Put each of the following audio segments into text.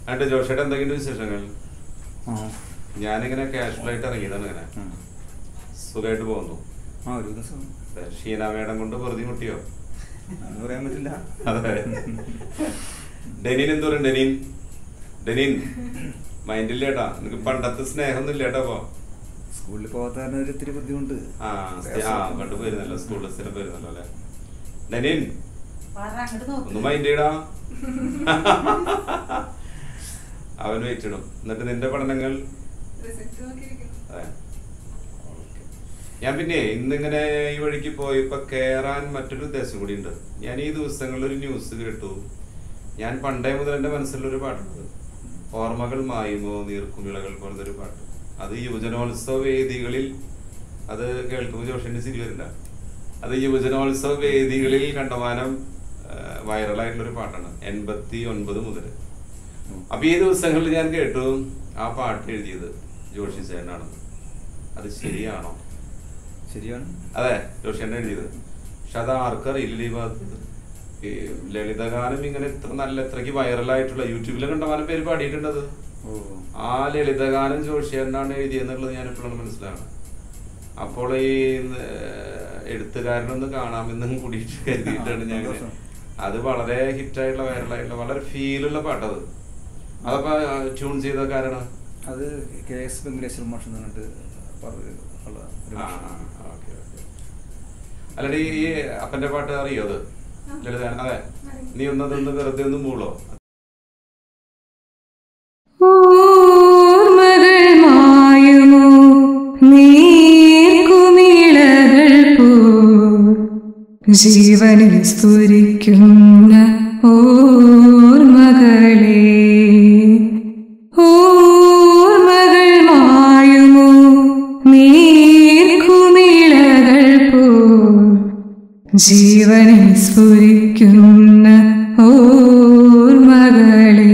എന്നിട്ട് ജോഷേട്ട് എന്തെങ്കിലും വിശേഷങ്ങൾ ആ ഞാനിങ്ങനെ കാഷ്വൽ ആയിട്ട് ഇറങ്ങിയതാണ് ഇങ്ങനെ ആ. സുഖമായിട്ട് പോകുന്നു ആ ഒരു ദിവസം ഷീന മേഡം കൊണ്ട് വെറുതെ മുട്ടിയോ എന്ന് പറയാൻ പറ്റില്ല അതെ ഡെനിൻ എന്തോ പറയും ഡെനിൻ ഡെനിൻ മൈൻഡില്ലേട്ടാ നിനക്ക് പണ്ടത്തെ സ്നേഹമൊന്നും ഇല്ലേട്ടാ ഇപ്പൊ സ്കൂളിൽ പോകാത്ത കാരണം ഒരു ഇത്തിരി ബുദ്ധിമുട്ട് ആ സ്ഥി- ആ പണ്ട് പോയിരുന്നല്ലോ സ്കൂളിൽ സ്ഥിരം പോയിരുന്നല്ലോ അല്ലെ ഡെനിൻ പറ അങ്ങോട്ട് നോക്ക്. ഒന്ന് മൈൻഡ് ചെയ്യടാ അവൻ വെയിറ്റ് ഇടും എന്നിട്ട് നിന്റെ പഠനങ്ങൾ റിസൾട്ട് നോക്കിയിരിക്കുന്നു അതെ ഓക്കേ. ഞാൻ പിന്നെ ഇന്നിങ്ങനെ ഈ വഴിക്ക് പോയപ്പോ കേറാൻ മറ്റൊരു ഉദ്ദേശം കൂടി ഉണ്ട് ഞാൻ ഈ ദിവസങ്ങളിൽ ഒരു ന്യൂസ് കേട്ടു ഞാൻ പണ്ടേ മുതൽ എന്റെ മനസ്സിലൊരു പാട്ടുണ്ട് ഓർമ്മകൾ മായുമോ നീർക്കുമിളകൾ പോലത്തെ ഒരു പാട്ട് അത് യുവജനോത്സവ വേദികളിൽ അത് കേൾക്കുമ്പോൾ ജോഷിന്റെ ചിരി വരില്ല അത് യുവജനോത്സവ വേദികളിൽ കണ്ടമാനം വൈറലായിട്ടുള്ള ഒരു പാട്ടാണ് എൺപത്തി ഒൻപത് മുതൽ അപ്പൊ ഈ ദിവസങ്ങളിൽ ഞാൻ കേട്ടു ആ പാട്ട് എഴുതിയത് ജോഷി ചേട്ടനാണെന്ന് അത് ശരിയാണോ ശരിയാണ് അതെ ജോഷിയാണ് എഴുതിയത് പക്ഷെ അത് ആർക്കും അറിയില്ല ഈ ഭാഗത്ത് ഈ ലളിതഗാനം ഇങ്ങനെ ഇത്ര നല്ല ഇത്രയ്ക്ക് വൈറലായിട്ടുള്ള യൂട്യൂബിൽ കണ്ടമാനം പേര് പാടിയിട്ടുണ്ട് അത് ഓ ആ ലളിതഗാനം ജോഷിയേട്ടനാണ് എഴുതിയെന്നുള്ളത് ഞാൻ ഇപ്പോഴാണ് മനസ്സിലാവുന്നത് അപ്പോൾ ഈ ഏഹ്, എഴുത്തുകാരനൊന്ന് കാണാമെന്നും കൂടിയിട്ട് കരുതിയിട്ടാണ് ഞാൻ ഇങ്ങനെ- അത് വളരെ ഹിറ്റായിട്ടുള്ള വൈറലായിട്ടുള്ള വളരെ ഫീലുള്ള പാട്ടത് അതപ്പോ ട്യൂൺ ചെയ്ത കാരണം അത് കെ എസ് വെങ്കടേശ്വര മാഷ് എന്ന് പറഞ്ഞിട്ട് പറഞ്ഞ ഉള്ള ഒരു ആ, മാഷാണ്. Okay, okay. അല്ലടി ഈ അപ്പന്റെ പാട്ട് അറിയോ അത് ലളിത അതെ നീ ഒന്നതൊന്ന് വെറുതെ ഒന്ന് മൂളോ ഓർമ്മകൾ മായുമോ നീർക്കുമിളകൾ പോ ജീവനിൽ സ്ഫുരിക്കുന്ന ഓർമ്മകളെ ഓർമ്മകൾ മായുമോ നീർക്കുമിളകൾ പോ ജീവനിൽ സ്ഫുരിക്കുന്ന ഓർമ്മകളെ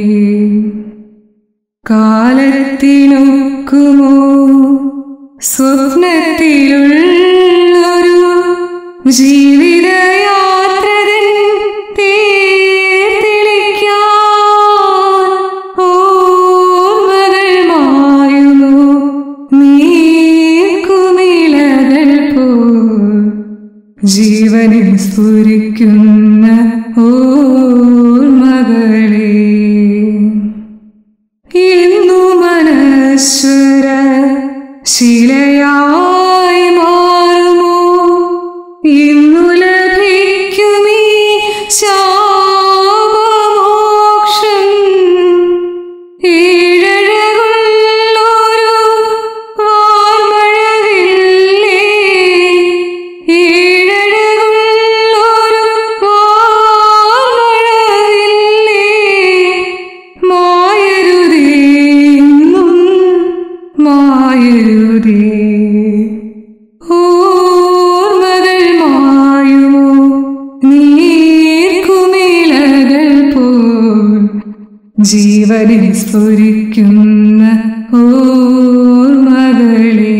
കാലത്തിനൊക്കുമോ സ്വപ്നത്തിലുള്ളൊരു ജീവിതയാത്രതൻ തേർതെളിക്കാൻ ഓർമ്മകൾ മായുമോ നീർക്കുമിളകൾ പോ ജീവനിൽ സ്ഫുരിക്കുന്ന ഓർമ്മകളെ ഇന്നു മനശ്വര ശിലയായി മാറുമോ ഇന്നു ലഭിക്കുമീ ശാപമോക്ഷം ഏഴഴകുള്ളൊരു വാർമഴവില്ലേ ഏഴഴകുള്ളൊരു വാർമഴവില്ലേ മായരുതേ ഇന്നും മായരുതേ ഓർമ്മകൾ മായുമോ നീർക്കുമിളകൾ പോൽ ജീവനിൽ സ്ഫുരിക്കുന്ന ഓർമ്മകളെ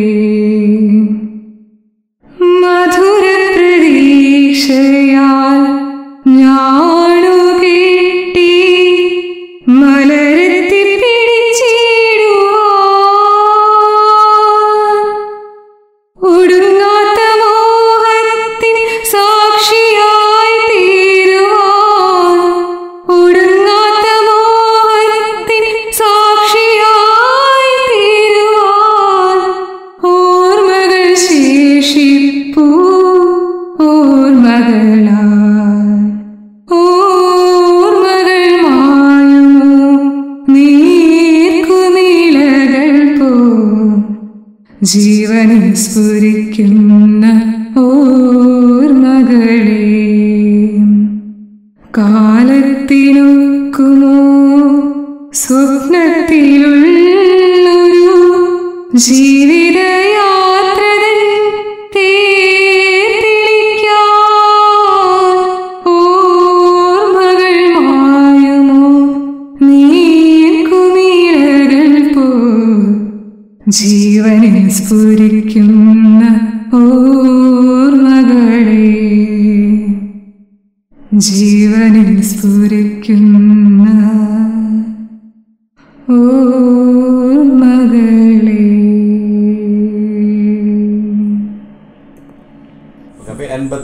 മധുര പ്രതീക്ഷയാൽ ഞാണു കെട്ടി മലരത്തി പിടിച്ചിടുവാൻ ഒടുങ്ങാത്ത മോഹത്തിൻ സാക്ഷിയായി തീരുവാൻ ഒടുങ്ങാത്ത മോഹത്തിൻ സാക്ഷിയായി തീരുവാൻ ഓർമ്മകൾ ശേഷിപ്പൂ ഓർമ്മകളായി ഓർമ്മകൾ മായുമോ നീർക്കുമിളകൾ പോ ജീവനിൽ സ്ഫുരിക്കുന്ന ഓർമ്മകളെ കാലത്തിനൊക്കുമോ സ്വപ്നത്തിലുള്ളൊരു ജീവിതയാത്രതൻ തേർതെളിക്കാൻ ഓർമ്മകൾ മായുമോ നീർക്കുമിളകൾ പോ ജീവനിൽ സ്ഫുരിക്കുന്ന ഓർമ്മകളെ ജീവനിൽ സ്ഫുരിക്കുന്ന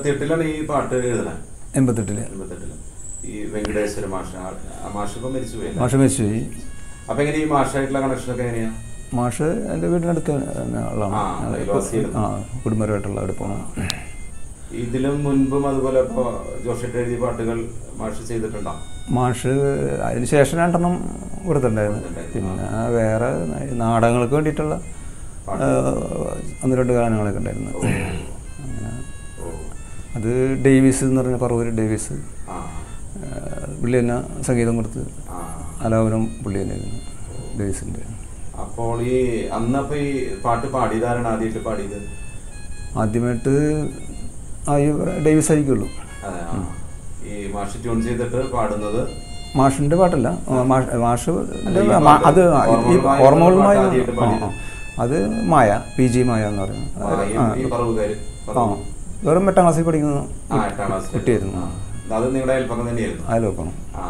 എൺപത്തി എട്ടിലാണ് ഈ പാട്ട് എഴുതണേ എൺപത്തെട്ടില് എൺപത്തെട്ടില് ഈ വെങ്കടേശ്വര മാഷ ആ മാഷ് ഇപ്പൊ മരിച്ചു പോയി മാഷ് മരിച്ചുപോയി അപ്പൊ എങ്ങനെ ഈ മാഷായിട്ടുള്ള കണക്ഷൻ ഒക്കെ എങ്ങനെയാ മാഷ് എൻ്റെ വീടിനടുത്ത് തന്നെ ഉള്ളതാണ് ആ, ഞങ്ങൾ അയൽവാസിയായിരുന്നു. ആ കുടുംബപരമായിട്ടുള്ള അടുപ്പമാണ് ഇതിലും മുൻപും അതുപോലെ ഇപ്പൊ ജോഷറ്റ് എഴുതിയ പാട്ടുകൾ മാഷ് ചെയ്തിട്ടുണ്ടോ മാഷ് അതിന് ശേഷം രണ്ടെണ്ണം കൊടുത്തിട്ടുണ്ടായിരുന്നു പിന്നെ വേറെ നാടകങ്ങൾക്ക് വേണ്ടിയിട്ടുള്ള ആ, ഒന്ന് രണ്ട് ഗാനങ്ങളൊക്കെ ഉണ്ടായിരുന്നു അങ്ങനെ ഓ അത് ഡേവിസ് എന്ന് പറഞ്ഞ പറവൂർ ഡേവിസ് ആ ആ, പുള്ളി തന്നെ സംഗീതം കൊടുത്ത് ആ അലാപനം പുള്ളി തന്നെയായിരുന്നു ഡേവിസിൻ്റെ അപ്പോൾ ഈ അന്നപ്പോ ഈ പാട്ട് പാടിയതാരാണ് ആദ്യമായിട്ട് പാടിയത് ആദ്യമായിട്ട് ആ ഈ ഡേവിസ് ആയിരിക്കുള്ളൂ അതെ ആ. ഈ മാഷ് ട്യൂൺ ചെയ്തിട്ട് പാടുന്നത് മാഷിൻ്റെ പാട്ടല്ല ആ, മാഷ് മാഷ് അല്ല, ഈ മാ- അത് പാട്ട് ഈ ഓർമ്മകളുമായി ഓർമ്മകളുമായി പാട്ട് ആദ്യമായിട്ട് ആ, പാടിയത്. ആ. അത് മായ പി ജി മായ എന്ന് പറയുന്നത് മായും ആ, ഈ പറവുകാര് ആ വെറും എട്ടാം ക്ലാസ്സിൽ പഠിക്കുന്ന ആ എട്ടാം ക്ലാസ്സിൽ കുട്ടിയായിരുന്നു ആ. അത് നിങ്ങളുടെ അയൽപ്പക്കം തന്നെയായിരുന്നു അയൽവക്കണം ആ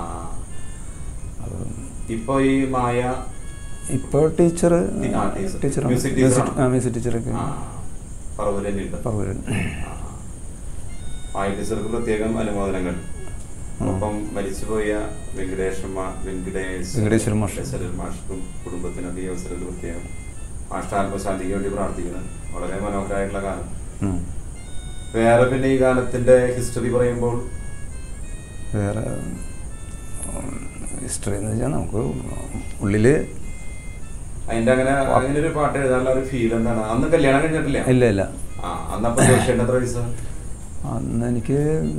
ഇപ്പൊ ഈ മായ ഇപ്പോൾ ടീച്ചർ ആ, ടീച്ചർ. ടീച്ചർ മ്യൂസിക് ടീച്ചറാണ്. മ്യൂസിക് ടീച്ചറൊക്കെ ആ, പറവൂർ തന്നെയുണ്ട് പറവൂരൻ ആ. മായ ടീച്ചർക്ക് പ്രത്യേകം അനുമോദനങ്ങൾ ആ. ഒപ്പം മരിച്ചുപോയ വെങ്കടേശ്വര വെങ്കടേശ് വെങ്കടേശ്വര മാഷ്. വെങ്കടേശ്വര മാഷ്ക്കും കുടുംബത്തിനൊക്കെ ഈ അവസരത്തിൽ പ്രത്യേകം മാഷ്ടാത്മശാന്തിക്ക് വേണ്ടി പ്രാർത്ഥിക്കുന്നത് വളരെ മനോഹരമായിട്ടുള്ള ഗാനം ഉം. വേറെ പിന്നെ ഈ ഗാനത്തിന്റെ ഹിസ്റ്ററി പറയുമ്പോൾ വേറെ ഹിസ്റ്ററി എന്ന് വെച്ചാൽ നമുക്ക് ഉള്ളിൽ അതിന്റെ അങ്ങനെ അങ്ങനെ ഒരു പാട്ട് എഴുതാനുള്ള ഒരു ഫീൽ എന്താണ് അന്ന് കല്യാണം കഴിഞ്ഞിട്ടില്ല ഇല്ല ഇല്ല ആ അന്നപ്പോ ജോഷിയുടെ എത്ര വയസ്സ് അന്ന് എനിക്ക്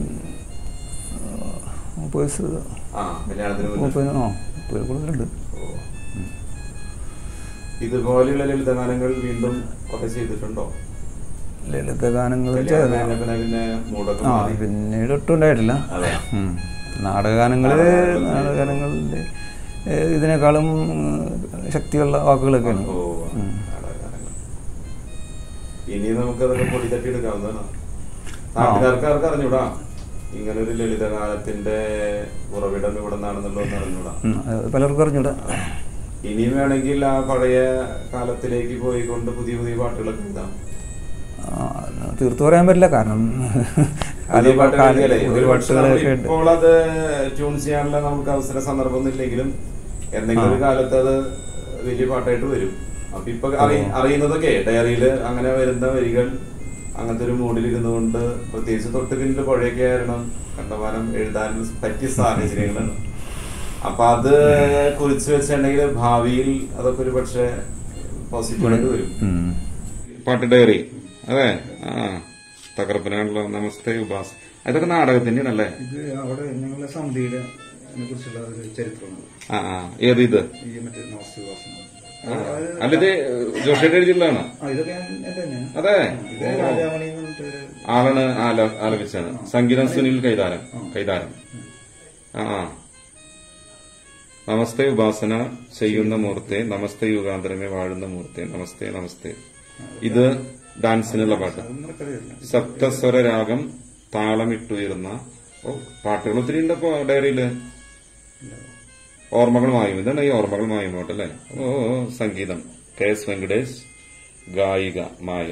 മുപ്പത് വയസ്സ് ആ കല്യാണത്തിന് മുന്നേ. മുപ്പത് ആ മുപ്പത് കൂടുതലുണ്ട് ഓ. ഇതുപോലെയുള്ള ലളിതഗാനങ്ങൾ വീണ്ടും ഒക്കെ ചെയ്തിട്ടുണ്ടോ ലളിത ഗാനങ്ങൾ കല്യാണം കഴിഞ്ഞ പിന്നെ പിന്നെ മൂടൊക്കെ ആ മാറി. പിന്നീട് ഒട്ടും ഉണ്ടായിട്ടില്ല അതെ. ഉം. നാടകഗാനങ്ങൾ നാടകഗാനങ്ങൾ നാടകഗാനങ്ങളുടെ ഏഹ്, ഇതിനേക്കാളും ഉം, ശക്തിയുള്ള വാക്കുകളൊക്കെയാണ് ഓ, ഉം. നാടകഗാനങ്ങൾ. ഇനി നമുക്കതൊക്കെ പൊടി തട്ടി എടുക്കാവുന്നതാണ് നാട്ടുകാർക്ക് അറിഞ്ഞൂടാ ഇങ്ങനെ ഒരു ലളിതഗാനത്തിന്റെ ഉറവിടം ഇവിടെ നിന്നാണെന്നുള്ളതൊന്നും അറിഞ്ഞൂടാ ഉം, അത് പലർക്കും അറിഞ്ഞൂടാ ഇനിയും വേണമെങ്കിൽ ആ പഴയ കാലത്തിലേക്ക് പോയിക്കൊണ്ട് പുതിയ പുതിയ പാട്ടുകളൊക്കെ എഴുതാം ആ, തീർത്തു പറയാൻ പറ്റില്ല കാരണം പുതിയ പാട്ടുകൾ കാല- എഴുതിയാലേ, പുതിയ ഒരുപക്ഷെ പാട്ടുകളൊക്കെ നമ്മൾ ഉണ്ട് ഇപ്പോൾ അത് ട്യൂൺ ചെയ്യാനുള്ള നമുക്ക് അവസര സന്ദർഭമൊന്നും ഇല്ലെങ്കിലും എന്തെങ്കിലും ഒരു ആ. കാലത്ത് അത് വലിയ പാട്ടായിട്ട് വരും അപ്പൊ ഇപ്പൊ അറി- അറിയുന്നതൊക്കെ ഡയറിയില് അങ്ങനെ വരുന്ന വരികൾ അങ്ങനത്തെ ഒരു മൂഡിൽ ഇരുന്നുകൊണ്ട് പ്രത്യേകിച്ച് തൊട്ട് പിന്നിൽ പുഴയൊക്കെ ആയിരുന്നു കണ്ടമാനം എഴുതാൻ പറ്റിയ സാഹചര്യങ്ങളാണ് അപ്പൊ അത് കുറിച്ച് വെച്ചിട്ടുണ്ടെങ്കിൽ ഭാവിയിൽ അതൊക്കെ ഒരു പക്ഷേ പോസിറ്റീവായിട്ട് വരും ഉം. പാട്ട് ഡയറി അതെ ആ തകർപ്പനാണല്ലോ നമസ്തേ ഉപാസ് അതൊക്കെ നാടകത്തിന്റെയാണല്ലേ ഇത് അവിടെ ഞങ്ങളുടെ സമിതിയുടെ കുറിച്ചുള്ള ഒരു ചരിത്രമുണ്ട് ആ ആ ഏത് ഇത് ഈ മറ്റേ നമസ്തേ ആ, അല്ല ഇത് ജോഷിയുടെ എഴുതിയുള്ളതാണ് ആ ഇതൊക്കെ ഞാൻ എൻ്റെ തന്നെയാണ് അതെ ഇത് രാജാമണി എന്ന് പറഞ്ഞിട്ടൊരു ആളാണ് ആല- ആലപിച്ചത് സംഗീതം സുനിൽ കൈതാരം കൈതാരം ആ ആ. നമസ്തേ ഉപാസന ചെയ്യുന്ന മൂർത്തെ നമസ്തേ യുഗാന്തരമേ വാഴുന്ന മൂർത്തെ നമസ്തേ നമസ്തേ ഇത് ഡാൻസിനുള്ള പാട്ട് അതൊന്നും റെക്കോർഡ് ചെയ്തിട്ടില്ല സപ്തസ്വര രാഗം താളമിട്ടുയർന്ന ഓ പാട്ടുകൾ ഒത്തിരി ഉണ്ട് ഇപ്പൊ ഡയറിയില് ഓർമ്മകൾ മായും ഇതാണ് ഈ ഓർമ്മകൾ മായും പാട്ട് അല്ലേ ഓ ഓ, സംഗീതം കെ എസ് വെങ്കടേഷ് ഗായിക മായ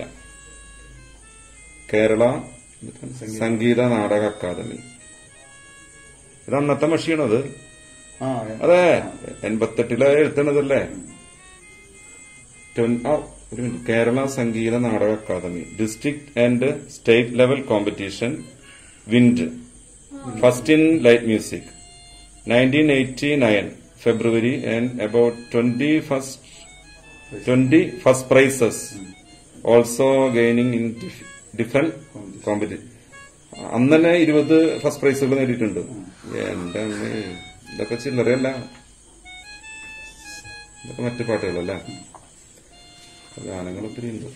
കേരള സംഗീത നാടക അക്കാദമി ഇത് അന്നത്തെ മഷിയാണത് ആ അതെ എൺപത്തെട്ടില് എഴുത്തണതല്ലേ ട്വൻ- ആ, ഒരു മിനിറ്റ്. കേരള സംഗീത നാടക academy district and state level competition won first in light music nineteen eighty nine February and about twenty first twenty first prizes also gaining in different competition അന്ന് തന്നെ ഇരുപത് ഫസ്റ്റ് പ്രൈസുകൾ നേടിയിട്ടുണ്ട് എന്റെ അമ്മേ, ഇതൊക്കെ ചില്ലറയല്ല ഇതൊക്കെ മറ്റു പാട്ടുകളല്ല ഗാനങ്ങൾ ഒത്തിരി ഉണ്ട്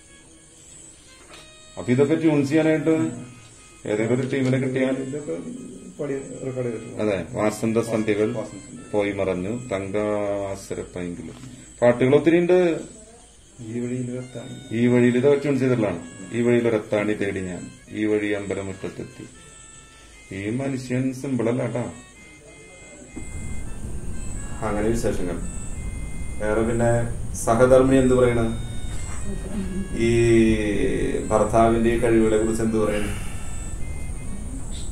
അപ്പൊ ഇതൊക്കെ ട്യൂൺ ചെയ്യാനായിട്ട് ഏതെങ്കിലും ഒരു ടീമിനെ കിട്ടിയാൽ ഇതൊക്കെ പാടി റെക്കോർഡ് ചെയ്തിട്ടുണ്ട് അതെ വാസന്ത സന്ധ്യകൾ പോയി മറഞ്ഞു തങ്കവാസരപ്പെങ്കിലും പാട്ടുകൾ ഒത്തിരി ഉണ്ട് ഈ വഴിയിൽ എത്താൻ ഈ വഴിയിൽ ഇത് ട്യൂൺ ചെയ്തിട്ടുള്ളതാണ് ഈ വഴിയിൽ ഒരത്താണി തേടി ഞാൻ ഈ വഴി അമ്പലമുറ്റത്തെത്തി ഈ മനുഷ്യൻ സിമ്പിളല്ല കേട്ടാ അങ്ങനെ വിശേഷങ്ങൾ വേറെ പിന്നെ സഹധർമ്മി എന്ത് പറയണ ഈ ഭർത്താവിന്റെ ഈ കഴിവുകളെ കുറിച്ച് എന്ത് പറയണ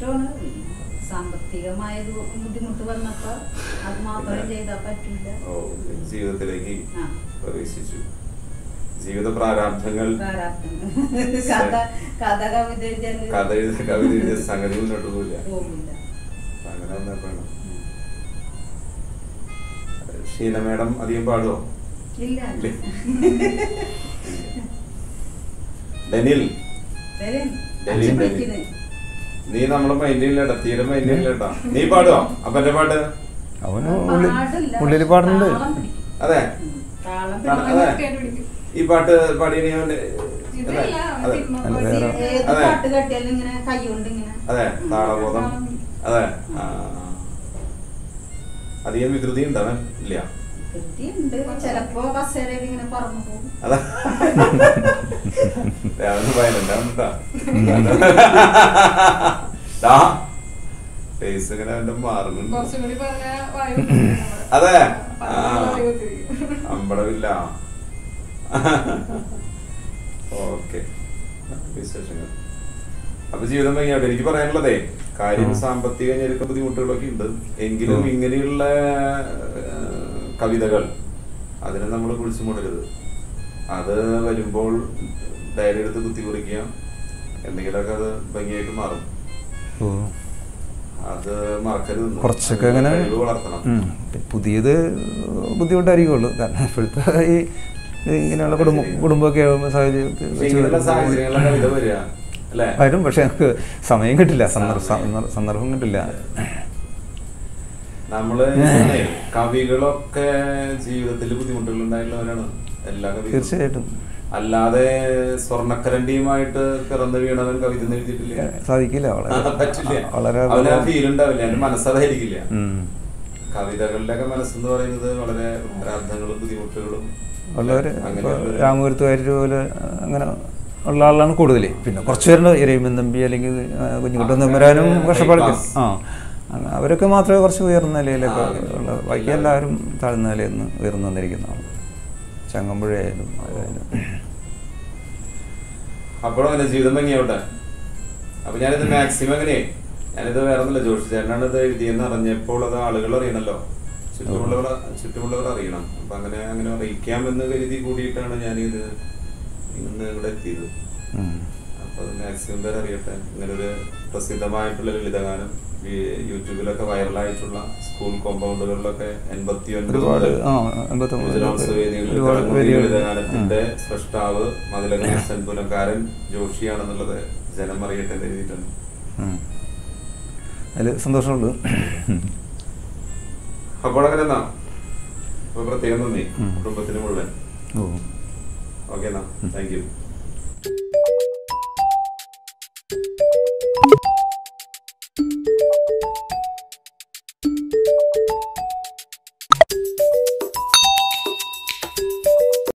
ഇഷ്ടമാണ് സാമ്പത്തികമായ ഒരു ബുദ്ധിമുട്ട് വന്നപ്പോ അത് മാത്രം ചെയ്താൽ പറ്റില്ല ഓ ജീവിതത്തിലേക്ക് ആ. പ്രവേശിച്ചു ജീവിത പ്രാരാബ്ധങ്ങൾ പ്രാരാബ്ധങ്ങൾ. കഥ കഥ കവിത എഴുതിയാല് കഥ എഴുതി കവിത എഴുതിയ സംഗതി മുന്നോട്ട് പോവില്ല പോകില്ല അപ്പൊ അങ്ങനെ വന്നപ്പോഴാണ് ഷീന മേഡം അധികം പാടുവോ ഇല്ല ഇല്ല. ഡെനിൽ വരും. ഡൽഹി, അച്ഛൻ ഡൽഹി. വിളിക്കുന്നെ. നീ നമ്മളെ മൈൻഡില്ലേട്ടാ തീരെ മൈൻഡില്ലേട്ടാ നീ പാടുവോ അപ്പന്റെ പാട്ട് അവന് ഉള്ളിൽ പാടില്ല. ഉള്ളിൽ പാടുന്നുണ്ട് താളം പിടിക്കും. അതെ ഉം. താളം താളം- പിടിക്കും. അതെ. ഈ പാട്ട് പാടിയ നീ അവന്റെ ഇതല്ല, അതെ സിനിമ അല്ല, പോലെ. വേറെ. ഏത് അതെ. പാട്ട് കെട്ടിയാലും ഇങ്ങനെ കൈ കൊണ്ട് ഇങ്ങനെ അതെ താളബോധം താളം പിടിക്കും. അതെ ആ. അധികം വികൃതി ഉണ്ടവൻ ഇല്ല കെട്ടിയുണ്ട് ചിലപ്പോ കസേരയിൽ ഇങ്ങനെ പറന്നു പോകും അതാ രാവിലെ വയലണ്ടാ ഫേസ് ഇങ്ങനെ അവന്റെ മാറുന്നുണ്ട് കുറച്ചും കൂടി പറഞ്ഞാ വായു അതെ ആ. പറഞ്ഞാ വായു തിരിയും. അമ്പടവില്ല ഓക്കെ വിശേഷങ്ങൾ അപ്പൊ ജീവിതം ഭംഗിയാവട്ടെ എനിക്ക് പറയാനുള്ളതേ കാര്യം ഉം. സാമ്പത്തിക ഞെരുക്ക ബുദ്ധിമുട്ടുകളൊക്കെ ഉണ്ട് എങ്കിലും ഉം. ഇങ്ങനെയുള്ള ആ, കവിതകൾ അതിനെ നമ്മൾ കുഴിച്ചു മൂടരുത് അത് വരുമ്പോൾ ഡയറി എടുത്ത് കുത്തി കുറിക്കുക എന്തെങ്കിലുമൊക്കെ അത് ഭംഗിയായിട്ട് മാറും ഓ അത് മറക്കരുത് കുറച്ചൊക്കെ അങ്ങനെ കഴിവ് വളർത്തണം ഉം. പുതിയത് ബുദ്ധിമുട്ടായിരിക്കുള്ളൂ കാരണം ഇപ്പോഴത്തെ ഈ ഇങ്ങനെയുള്ള കുടുംബം കുടുംബമൊക്കെ ആകുമ്പോൾ സാഹചര്യത്തിൽ പക്ഷെ വെച്ച് ഇങ്ങനെയുള്ള വരുമ്പോൾ സാഹചര്യങ്ങളിലെ കവിത വരിക അല്ലേ വരും പക്ഷെ നമുക്ക് സമയം കിട്ടില്ല സന്ദർഭ സമയം. സന്ദർഭ- സന്ദർഭം കിട്ടില്ല നമ്മള് ഇങ്ങനെ കവികളൊക്കെ ജീവിതത്തിൽ ബുദ്ധിമുട്ടുകൾ ഉണ്ടായിട്ടുള്ളവരാണ് എല്ലാ കവികളും തീർച്ചയായിട്ടും അല്ലാതെ സ്വർണ്ണക്കരണ്ടിയുമായിട്ട് പിറന്നു വീണവൻ കവിത ഒന്നും എഴുതിയിട്ടില്ല സാധിക്കില്ല വളരെ പറ്റില്ല വളരെ അവന് ആ ഫീൽ ഉണ്ടാവില്ല എന്റെ മനസ്സതായിരിക്കില്ല ഉം. കവിതകളുടെയൊക്കെ മനസ്സെന്ന് പറയുന്നത് വളരെ പ്രാർത്ഥനകളും ബുദ്ധിമുട്ടുകളും ഉള്ളവര് ഇപ്പോൾ അങ്ങനെയുള്ള- രാമപുരത്ത് വാര്യർ പോലെ അങ്ങനെ ഉള്ള ആളാണ് കൂടുതൽ പിന്നെ കുറച്ച് പേരുണ്ട് ഇരയിമൻ തമ്പി അല്ലെങ്കിൽ കുഞ്ഞുകുട്ടൻ തമ്പുരാനും ആ, കഷ്ടപ്പാടിക്കും class. ആ അങ്ങ- അവരൊക്കെ മാത്രമേ കുറച്ച് ഉയർന്ന നിലയിലൊക്കെ ആ, അങ്ങനെ. ഉള്ള ബാക്കി എല്ലാവരും താഴ്ന്ന നിലയിൽ നിന്ന് ഉയർന്നു വന്നിരിക്കുന്നതാണ് ചങ്ങമ്പുഴയായാലും അതായാലും അപ്പോഴും അങ്ങനെ ജീവിതം ഭംഗിയാവട്ടെ അപ്പൊ ഞാനിത് മാക്സിമം എങ്ങനെ ഞാനിത് വേറെ ഒന്നുമില്ല ജോഷി ചേട്ടനാണ് ഇത് എഴുതിയെന്ന് അറിഞ്ഞപ്പോൾ അത് ആളുകൾ അറിയണല്ലോ ചുറ്റുമുള്ളവർ ചുറ്റുമുള്ളവർ അറിയണം അപ്പൊ അങ്ങനെ അങ്ങനെ അറിയിക്കാമെന്ന് കരുതി കൂടിയിട്ടാണ് ഞാനിത് ഇന്ന് ഇവിടെ എത്തിയത് ഉം. അപ്പൊ അത് മാക്സിമം പേര് അറിയട്ടെ ഇങ്ങനെ ഒരു പ്രസിദ്ധമായിട്ടുള്ള ലളിതഗാനം ഈ യൂട്യൂബിലൊക്കെ വൈറലായിട്ടുള്ള സ്കൂൾ കോമ്പൗണ്ടുകളിലൊക്കെ എൺപത്തി ഒരുപാട് ആ അൻപത്തൊമ്പത് ഗുജറാത്ത് വേദികളിൽ ഒരുപാട് തിളങ്ങുന്ന ഈ വേദികൾ ലളിതഗാനത്തിന്റെ സൃഷ്ടാവ് മതിലകൃഷ്ണൻ പുനക്കാരൻ ജോഷിയാണെന്നുള്ളത് ജനം അറിയട്ടെ എന്ന് എഴുതിയിട്ടുണ്ട് അതിൽ സന്തോഷമുണ്ട് അപ്പോൾ അങ്ങനെ എന്നാ അപ്പൊ പ്രത്യേകം നന്ദി ഉം. കുടുംബത്തിന് മുഴുവൻ ഓ ഓക്കെ എന്നാ താങ്ക് യു